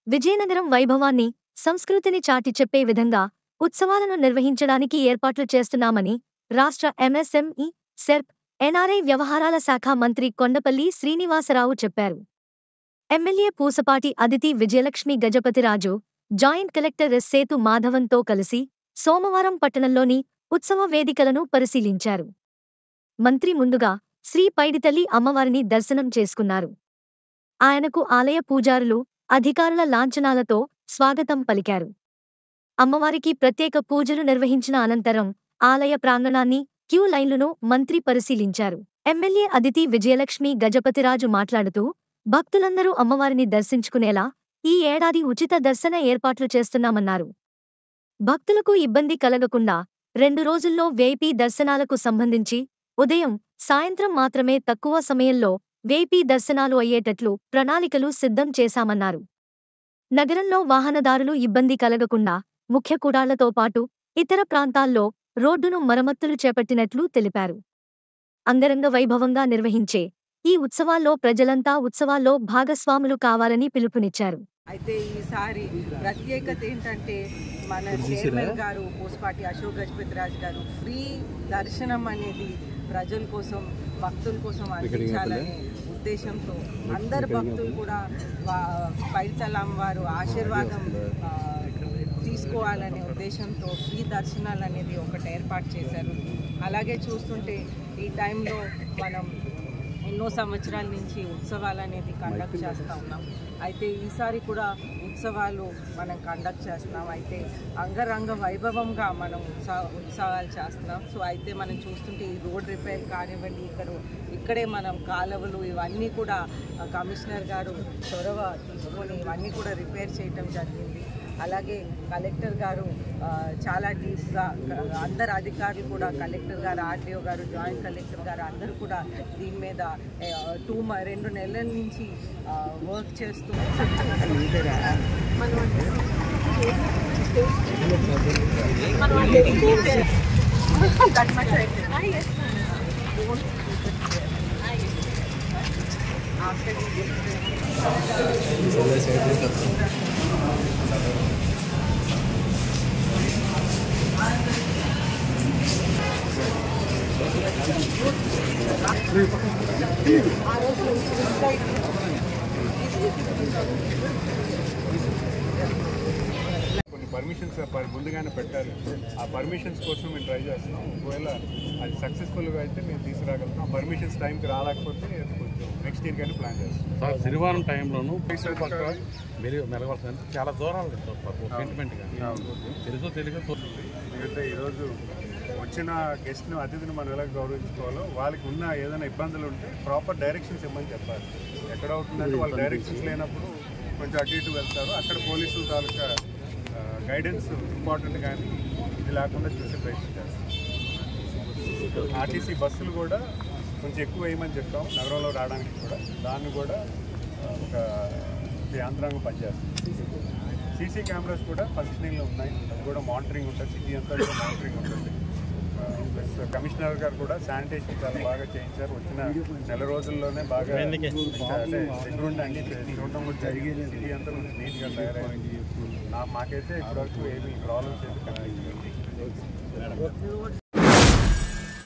విజయనగరం వైభవాన్ని సంస్కృతిని చాటి చెప్పే విధంగా ఉత్సవాలను నిర్వహించడానికి ఏర్పాట్లు చేస్తున్నామని రాష్ట్ర ఎంఎస్ఎంఈ సెర్ప్ ఎన్ఆర్ఐ వ్యవహారాల శాఖ మంత్రి కొండపల్లి శ్రీనివాసరావు చెప్పారు MLA Pusapati Aditi Vijayalakshmi Gajapathi Raju joint collector S Sethu మాధవన్తో కలిసి సోమవారం పట్టణంలోని ఉత్సవ వేదికలను పరిశీలించారు మంత్రి ముందుగా శ్రీ పైడితల్లి అమ్మవారిని దర్శనం చేసుకున్నారు ఆయనకు ఆలయ పూజారులు అధికారుల లాంఛనాలతో స్వాగతం పలికారు అమ్మవారికి ప్రత్యేక పూజలు నిర్వహించిన అనంతరం ఆలయ ప్రాంగణాన్ని క్యూ లైన్లను మంత్రి పరిశీలించారు ఎమ్మెల్యే అదితి విజయలక్ష్మి గజపతిరాజు మాట్లాడుతూ భక్తులందరూ అమ్మవారిని దర్శించుకునేలా ఈ ఏడాది ఉచిత దర్శన ఏర్పాట్లు చేస్తున్నామన్నారు భక్తులకు ఇబ్బంది కలగకుండా రెండు రోజుల్లో వేపీ దర్శనాలకు సంబంధించి ఉదయం సాయంత్రం మాత్రమే తక్కువ సమయంలో వేపీ దర్శనాలు అయ్యేటట్లు ప్రణాళికలు సిద్ధం చేశామన్నారు నగరంలో వాహనదారులు ఇబ్బంది కలగకుండా ముఖ్య కూడాళ్లతో పాటు ఇతర ప్రాంతాల్లో రోడ్డును మరమ్మతులు చేపట్టినట్లు తెలిపారు అంగరంగ వైభవంగా నిర్వహించే ఈ ఉత్సవాల్లో ప్రజలంతా ఉత్సవాల్లో భాగస్వాములు కావాలని పిలుపునిచ్చారు అయితే ఈసారి ప్రత్యేకత ఏంటంటే మన చైర్మన్ గారు పోస్పాటి అశోక్ గజపతిరాజు గారు ఫ్రీ దర్శనం అనేది ప్రజల కోసం భక్తుల కోసం అందించాలనే ఉద్దేశంతో అందరు భక్తులు కూడా వా- పైడితల్లి వారు ఆశీర్వాదం ఆ, తీసుకోవాలనే ఉద్దేశంతో ఫ్రీ దర్శనాలు అనేది ఒకటి ఏర్పాటు చేశారు అలాగే చూస్తుంటే ఈ టైంలో మనం ఎన్నో సంవత్సరాల నుంచి ఉత్సవాలు అనేది కండక్ట్ చేస్తూ ఉన్నాం అయితే ఈసారి కూడా ఉత్సవాలు మనం కండక్ట్ చేస్తున్నాం అయితే అంగరంగ వైభవంగా మనం ఉత్సవ ఉత్సవాలు చేస్తున్నాం సో అయితే మనం చూస్తుంటే ఈ రోడ్ రిపేర్ కానివ్వండి ఇక్కడ ఇక్కడే మనం కాలువలు ఇవన్నీ కూడా ఆ, కమిషనర్ గారు చొరవ తీసుకొని ఇవన్నీ కూడా రిపేర్ చేయటం జరిగింది అలాగే కలెక్టర్ గారు ఆ, చాలా డీప్గా అందరు అధికారులు కూడా కలెక్టర్ గారు ఆర్టీఓ గారు జాయింట్ కలెక్టర్ గారు అందరూ కూడా దీని మీద టూ రెండు నెలల నుంచి వర్క్ చేస్తూ కొన్ని పర్మిషన్స్ ప- ముందుగానే పెట్టారు ఆ పర్మిషన్స్ కోసం మేము ట్రై చేస్తున్నాం ఒకవేళ అది సక్సెస్ఫుల్గా అయితే మేము తీసుకురాగలుగుతాం ఆ పర్మిషన్స్ టైంకి రాలేకపోతే కొంచెం నెక్స్ట్ ఇయర్ కానీ ప్లాన్ చేస్తాం సార్ శనివారం టైంలోను మైసూర్ పక్క మెలి మెలగవలసిన చాలా దూరాలు ఉంది సార్ పాపం సెంటిమెంట్ కానీ తెలుసో తెలియక ఎందుకంటే ఈరోజు వచ్చిన గెస్ట్ను అతిథిని మనం ఎలా గౌరవించుకోవాలో వాళ్ళకి ఉన్న ఏదైనా ఇబ్బందులు ఉంటే ప్రాపర్ డైరెక్షన్స్ ఇవ్వమని చెప్పాలి ఎక్కడ అవుతుందంటే వాళ్ళ డైరెక్షన్స్ లేనప్పుడు కొంచెం అటు ఇటు వెళ్తారు అక్కడ పోలీసుల తాలూకా గైడెన్స్ ఇంపార్టెంట్ కానీ ఇది లేకుండా చూసే ప్రయత్నం చేస్తాం ఆర్టీసీ బస్సులు కూడా కొంచెం ఎక్కువ వేయమని చెప్పాం నగరంలో రావడానికి కూడా దాన్ని కూడా ఆ, ఒక యాంత్రాంగం పనిచేస్తుంది సీసీ కెమెరాస్ కూడా ఫంక్షనింగ్లో ఉన్నాయి అది కూడా మానిటరింగ్ ఉంటుంది సిటీ అంతా కూడా మానిటరింగ్ ఉంటుంది ఆ, ప్లస్ కమిషనర్ గారు కూడా శానిటేషన్ చాలా బాగా చేయించారు వచ్చిన నెల రోజుల్లోనే బాగా అంటే దగ్గర ఉండి అన్ని చూడటం కూడా జరిగింది సిటీ అంతా కొంచెం నీట్గా తయారైంది నా మాకైతే ఇప్పటివరకు ఏమీ ప్రాబ్లమ్స్ అయితే కనిపించలేదు